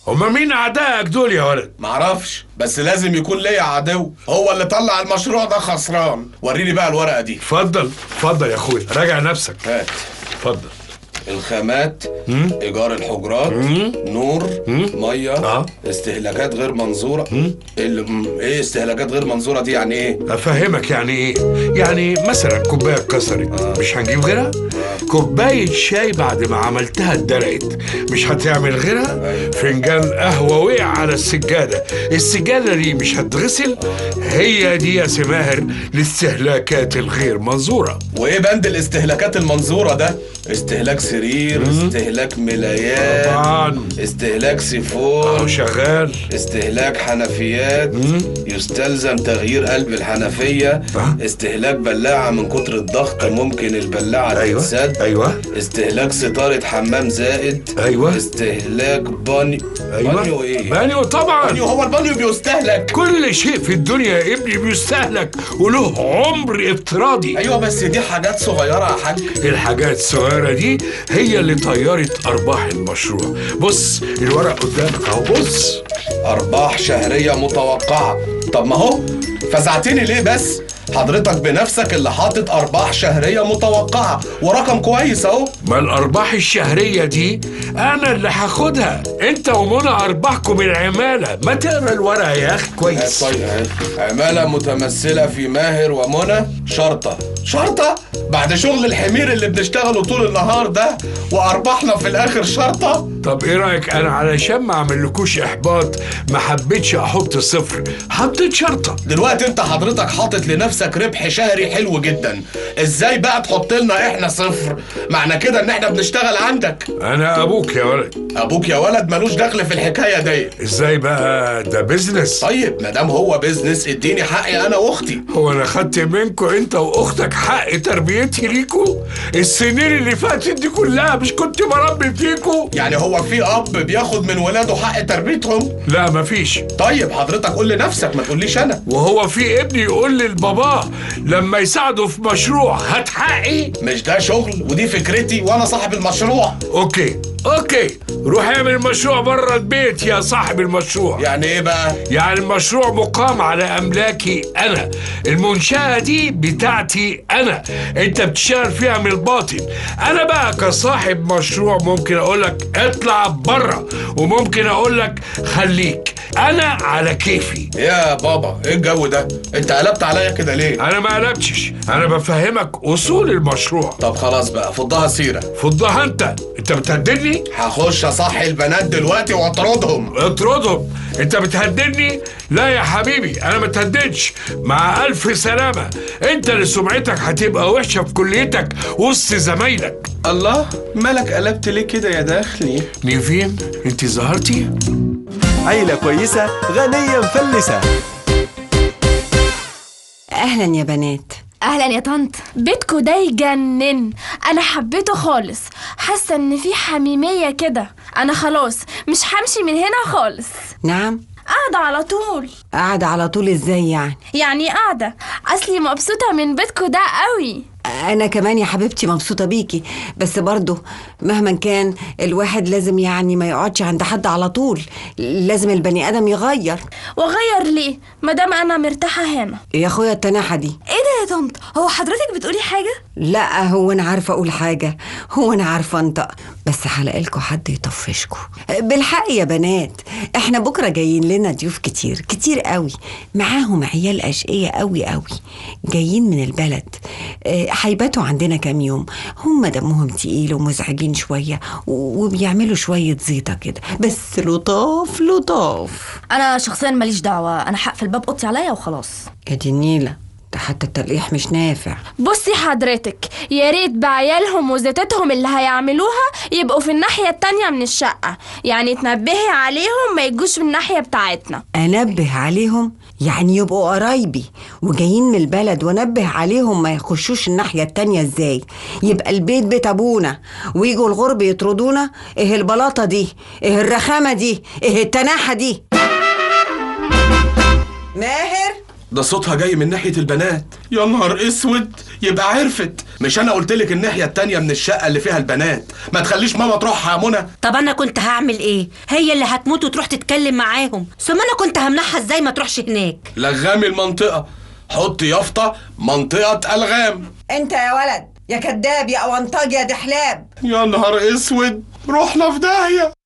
هما مين اعدائك دول يا ولد معرفش بس لازم يكون ليا عدو هو اللي طلع المشروع ده خسران وريني بقى الورقه دي اتفضل اتفضل يا اخويا راجع نفسك هات اتفضل الخامات ايجار الحجرات نور ميه آه. استهلاكات غير منظوره اللي م- ايه استهلاكات غير منظوره دي يعني ايه افهمك يعني ايه يعني مثلا كوبايه اتكسرت مش هنجيب غيرها كوبايه شاي بعد ما عملتها اتدلقت مش هتعمل غيرها فنجان قهوه وقع على السجاده السجاده دي مش هتغسل هي دي يا سماهر الاستهلاكات الغير منظوره وايه بند الاستهلاكات المنظوره ده استهلاك سرير استهلاك ملايات طبعا استهلاك سيفون اهو شغال استهلاك حنفيات يستلزم تغيير قلب الحنفية أه. استهلاك بلاعة من كتر الضغط ممكن البلاعة ايوه تتسد ايوه استهلاك ستارة حمام زائد أيوة. استهلاك بانيو ايوه بانيو ايه؟ بانيو طبعا بانيو هو البانيو بيستهلك كل شيء في الدنيا يا ابني بيستهلك وله عمر افتراضي ايوه بس دي حاجات صغيرة يا حاج الحاجات الصغيرة دي هي اللي طيرت أرباح المشروع بص الورق قدامك أهو بص ارباح شهرية متوقعة طب ما هو فزعتني ليه بس؟ حضرتك بنفسك اللي حاطط ارباح شهرية متوقعة ورقم كويس اهو ما الأرباح الشهرية دي أنا اللي هاخدها أنت ومنى أرباحكم العمالة ما تقرا الورقة يا أخي كويس طيب عمالة متمثلة في ماهر ومنى شرطة شرطة؟ بعد شغل الحمير اللي بنشتغله طول النهار ده وأرباحنا في الآخر شرطة؟ طب إيه رأيك أنا علشان ما أعملكوش إحباط ما حبيتش أحط صفر حطيت شرطة دلوقتي أنت حضرتك حاطط لنفسك ربح شهري حلو جدا إزاي بقى تحط لنا إحنا صفر؟ معنى كده إن إحنا بنشتغل عندك أنا أبوك يا ولد أبوك يا ولد ملوش دخل في الحكاية دي إزاي بقى ده بيزنس طيب مادام هو بيزنس اديني حقي أنا وأختي هو انا خدت منكم انت واختك حق تربيتي ليكوا السنين اللي فاتت دي كلها مش كنت بربي فيكوا يعني هو في أب بياخد من ولاده حق تربيتهم؟ لا مفيش طيب حضرتك قول لنفسك ما تقوليش أنا وهو في ابني يقول للبابا لما يساعده في مشروع هات حقي مش ده شغل ودي فكرتي وانا صاحب المشروع اوكي اوكي روح اعمل مشروع بره البيت يا صاحب المشروع يعني ايه بقى يعني المشروع مقام على املاكي انا المنشاه دي بتاعتي انا انت بتشتغل فيها من الباطن انا بقى كصاحب مشروع ممكن اقول لك اطلع بره وممكن اقول لك خليك انا على كيفي يا بابا ايه الجو ده انت قلبت عليا كده ليه انا ما قلبتش انا بفهمك اصول المشروع طب خلاص بقى فضها سيره فضها انت انت بتهددني هخش اصحي البنات دلوقتي واطردهم اطردهم انت بتهددني لا يا حبيبي انا ما تهددش مع الف سلامه انت اللي سمعتك هتبقى وحشه في كليتك وسط زمايلك الله مالك قلبت ليه كده يا داخلي نيفين انت ظهرتي عيلة كويسة غنية مفلسة اهلا يا بنات اهلا يا طنط بيتكو ده يجنن انا حبيته خالص حاسه ان في حميميه كده انا خلاص مش همشي من هنا خالص نعم قاعده على طول قاعدة على طول ازاي يعني يعني قاعده اصلي مبسوطه من بيتكو ده قوي انا كمان يا حبيبتي مبسوطة بيكي بس برضو مهما كان الواحد لازم يعني ما يقعدش عند حد على طول لازم البني ادم يغير واغير ليه مادام انا مرتاحه هنا يا اخويا التناحة دي ايه ده يا طنط هو حضرتك بتقولي حاجه لا هو انا عارفه اقول حاجه هو انا عارفه انطق بس هلاقيلكوا حد يطفشكوا بالحق يا بنات احنا بكره جايين لنا ضيوف كتير كتير قوي معاهم عيال اشقية قوي قوي جايين من البلد آه، هيباتوا عندنا كام يوم هم دمهم تقيل ومزعجين شويه و- وبيعملوا شويه زيطه كده بس لطاف لطاف انا شخصيا ماليش دعوه انا هقفل باب اوضتي عليا وخلاص يا دي النيله ده حتى التلقيح مش نافع بصي حضرتك يا ريت بعيالهم وزيتتهم اللي هيعملوها يبقوا في الناحيه التانية من الشقه يعني تنبهي عليهم ما يجوش من الناحيه بتاعتنا انبه عليهم يعني يبقوا قرايبي وجايين من البلد وانبه عليهم ما يخشوش الناحية التانية ازاي يبقى البيت بيت ابونا ويجوا الغرب يطردونا ايه البلاطة دي ايه الرخامة دي ايه التناحة دي ماهر ده صوتها جاي من ناحية البنات يا نهار اسود يبقى عرفت مش انا قلت لك الناحية التانية من الشقة اللي فيها البنات ما تخليش ماما تروح يا منى طب انا كنت هعمل ايه هي اللي هتموت وتروح تتكلم معاهم ثم انا كنت همنعها ازاي ما تروحش هناك لغامي المنطقة حط يافطة منطقة ألغام انت يا ولد يا كداب يا اونطاج يا دحلاب يا نهار اسود رحنا في داهية